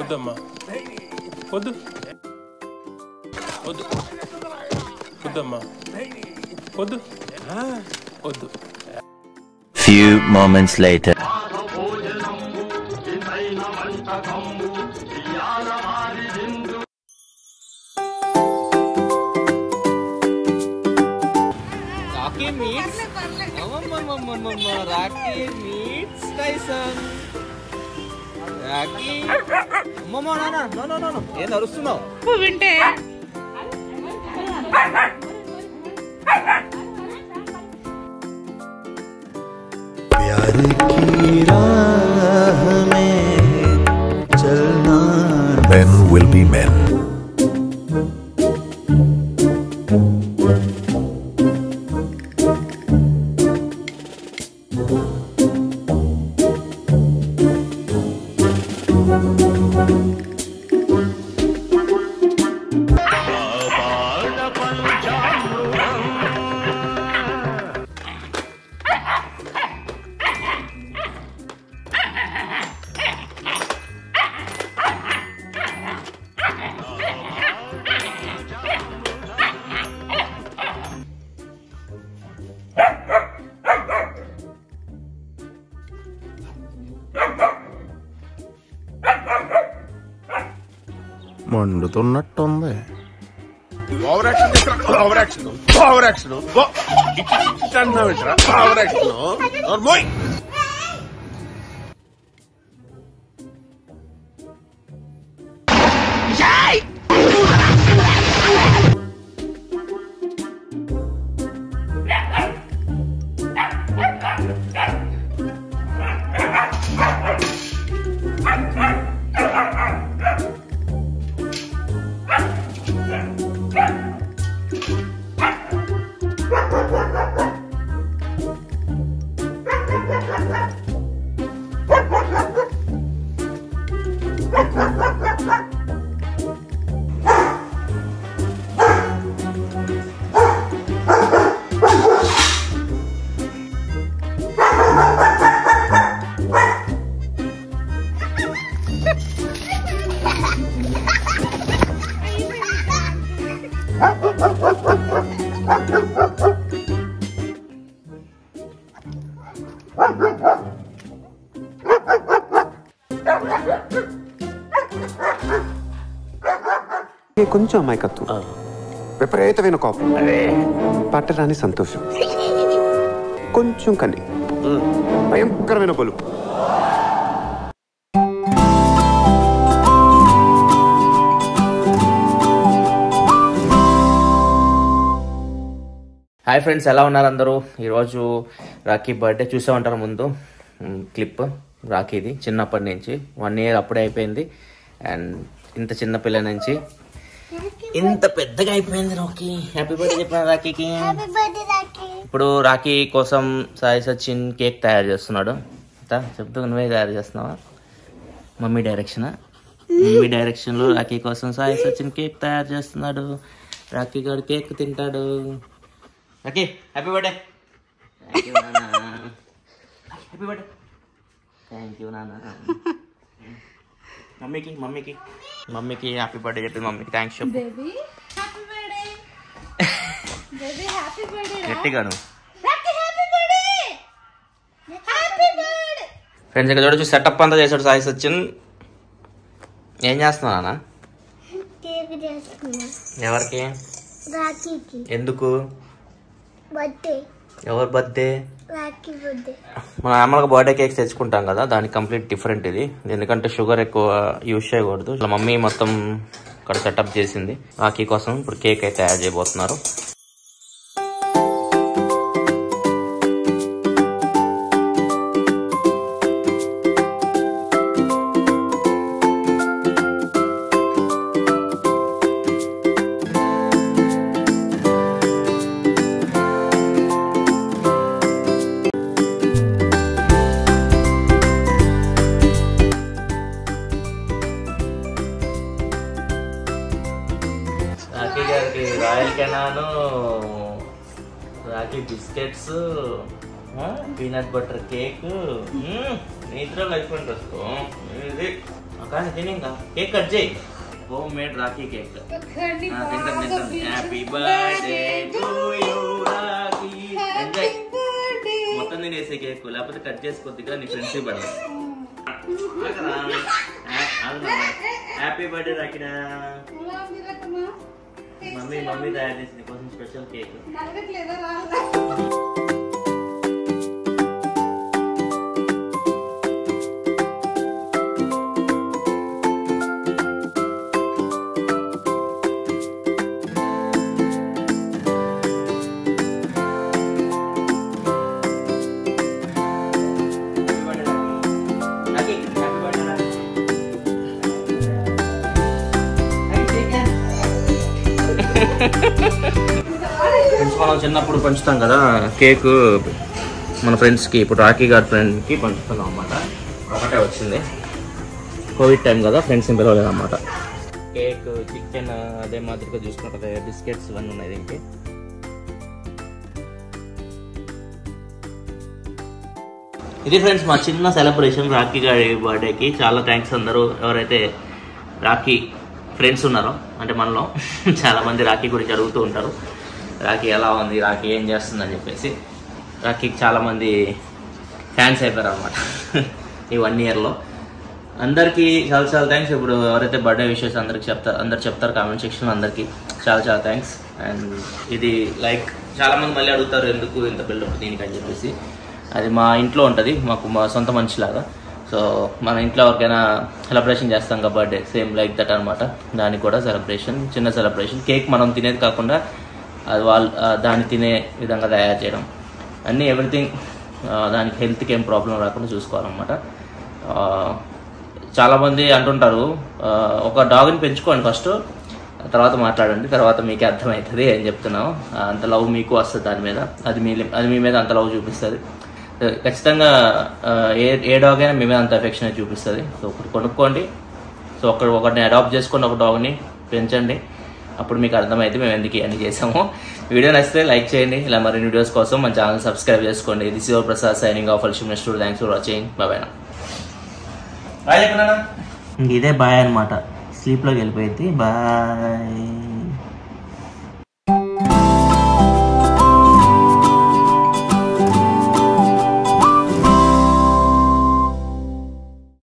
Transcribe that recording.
వద్దమ్మా వద్దు వద్దు వద్దమ్మా వద్దు వద్దు Few moments later. Rocky meets Rocky meets Tyson Rocky అమ్మమ్మ నాన్న నో నో నో నో ఏం అరుస్తున్నావు వింటే प्यार की राह में चलना Men will be men. మండుతున్నట్టుంది ఓవర్ యాక్షన్ చేస్తున్నా ఓవర్ యాక్షన్ ఓవర్ యాక్షన్ అంటున్నావు ఏంట్రా ఓవర్ యాక్షన్ మోయ్ కొంచెం అమాయకత్వం విపరీతమైన కోపం పట్టరాని సంతోషం కొంచెం కని భయంకరమైన బలుపు హాయ్ ఫ్రెండ్స్ ఎలా ఉన్నారు అందరూ ఈరోజు రాఖీ బర్త్డే చూసే ఉంటారు ముందు మ్, క్లిప్ రాఖీది చిన్నప్పటి నుంచి వన్ ఇయర్ అప్పుడే అయిపోయింది అండ్ ఇంత చిన్న పిల్ల నుంచి ఇంత పెద్దగా అయిపోయింది రాఖీ హ్యాపీ బర్త్డే చెప్పాను రాఖీకి ఇప్పుడు రాఖీ కోసం సాయి సచిన్ కేక్ తయారు చేస్తున్నాడు తా, చెప్తూ నువ్వే తయారు చేస్తున్నావా మమ్మీ డైరెక్షనా మమ్మీ డైరెక్షన్లో రాఖీ కోసం సాయి సచిన్ కేక్ తయారు చేస్తున్నాడు రాఖీ గారు కేక్ తింటాడు okay happy birthday happy birthday thank you నాన్న మమ్మీకి మమ్మీకి మమ్మీకి హ్యాపీ బర్త్డే చెప్పి మమ్మీకి థ్యాంక్స్ చెప్పు baby happy birthday baby happy birthday గట్టిగాను happy birthday happy birthday friends ఇక్కడ చూడొచ్చు సెటప్ అంతా చేశాడు సాయి సచిన్ ఏం చేస్తున్నావు నాన్న కేక్ చేసుకున్నా ఎవరికి రాఖీకి ఎందుకు బర్త్డే ఎవరి బర్త్డే రాఖీ బర్త్డే మన నార్మల్గా బర్త్డే కేక్స్ తెచ్చుకుంటాం కదా దానికి కంప్లీట్ డిఫరెంట్ ఇది ఎందుకంటే షుగర్ ఎక్కువ యూజ్ చేయకూడదు ఇలా మమ్మీ మొత్తం ఇక్కడ సెటప్ చేసింది రాఖీ కోసం ఇప్పుడు కేక్ అయితే తయారు చేయబోతున్నారు రాఖీ గారికి royal Canin Rakhi biscuits peanut butter cake నిద్రలో అయిపోయింది వస్తూ ఇది అక్క కానీ తిని ఇంకా కేక్ కట్ చేయి హోమ్ మేడ్ రాఖీ కేక్ ఒక్కడిని తింటాను బాగా తింటాను happy birthday to you Rakhi enjoy birthday. మొత్తం తినేసే కేక్ లేకపోతే కట్ చేసి కొద్దిగా నీ ఫ్రెండ్స్ పెడదాం హ్యాపీ బర్త్డే రాకిడా ఎలా ఉంది రకమా? మమ్మీ మమ్మీ తయారు చేసింది కోసం స్పెషల్ కేక్ నలగట్లేదా రాదా? ఫ్రెండ్స్ మనం చిన్నప్పుడు పంచుతాం కదా కేక్ మన ఫ్రెండ్స్కి ఇప్పుడు రాఖీ గారి ఫ్రెండ్కి పంచుతున్నాం అన్నమాట ఒకటే వచ్చింది కోవిడ్ టైం కదా ఫ్రెండ్స్ని పిలవలేదు అన్నమాట కేక్ చికెన్ అదే మాదిరిగా చూసుకుంటుంది బిస్కెట్స్ ఇవన్నీ ఉన్నాయి దీనికి ఇది ఫ్రెండ్స్ మా చిన్న సెలబ్రేషన్ రాఖీ గారి బర్త్డేకి చాలా థ్యాంక్స్ అందరూ ఎవరైతే రాఖీ ఫ్రెండ్స్ ఉన్నారో అంటే మనలో చాలా మంది రాఖీ గురించి అడుగుతూ ఉంటారు రాఖీ ఎలా ఉంది రాఖీ ఏం చేస్తుంది అని చెప్పేసి రాఖీకి చాలా మంది ఫ్యాన్స్ అయిపోయారు అనమాట ఈ వన్ ఇయర్లో అందరికీ చాలా చాలా థ్యాంక్స్ ఇప్పుడు ఎవరైతే బర్త్డే విషెస్ అందరికి చెప్తారు అందరు చెప్తారు కామెంట్ సెక్షన్ అందరికీ చాలా చాలా థ్యాంక్స్ అండ్ ఇది లైక్ చాలా మంది మళ్ళీ అడుగుతారు ఎందుకు ఇంత బిల్డప్ దీనికి అని చెప్పేసి అది మా ఇంట్లో ఉంటుంది మాకు మా సొంత మనిషిలాగా సో మన ఇంట్లో ఎవరికైనా సెలబ్రేషన్ చేస్తాం కదా బర్త్డే సేమ్ లైక్ దట్ అనమాట దానికి కూడా సెలబ్రేషన్ చిన్న సెలబ్రేషన్ కేక్ మనం తినేది కాకుండా అది వాళ్ళు ఆ, దాన్ని తినే విధంగా తయారు చేయడం అన్నీ ఎవ్రీథింగ్ దానికి హెల్త్కి ఏం ప్రాబ్లం రాకుండా చూసుకోవాలన్నమాట ఆ, చాలామంది అంటుంటారు ఆ, ఒక డాగ్ని పెంచుకోండి ఫస్ట్ తర్వాత మాట్లాడండి తర్వాత మీకే అర్థమవుతుంది అని చెప్తున్నాం ఆ, అంత లవ్ మీకు వస్తుంది దాని మీద అది మీ అది మీ మీద అంత లవ్ చూపిస్తుంది ఖచ్చితంగా ఆ, ఏ ఏ డాగ్ అయినా మీ మీద అంత ఎఫెక్షన్ చూపిస్తుంది సో ఒకటి కొనుక్కోండి సో ఒక ఒకటిని అడాప్ట్ చేసుకోండి ఒక డాగ్ని పెంచండి అప్పుడు మీకు అర్థమైతే మేము ఎందుకు అన్ని చేసాము వీడియో నచ్చితే లైక్ చేయండి ఇలా మరిన్ని వీడియోస్ కోసం మన ఛానల్ సబ్స్క్రైబ్ చేసుకోండి this your Prasad signing off అల్షిమ్ next thanks for watching bye bye చెప్పినా ఇదే బాయ్ అనమాట స్లీప్లోకి వెళ్ళిపోయింది బాయ్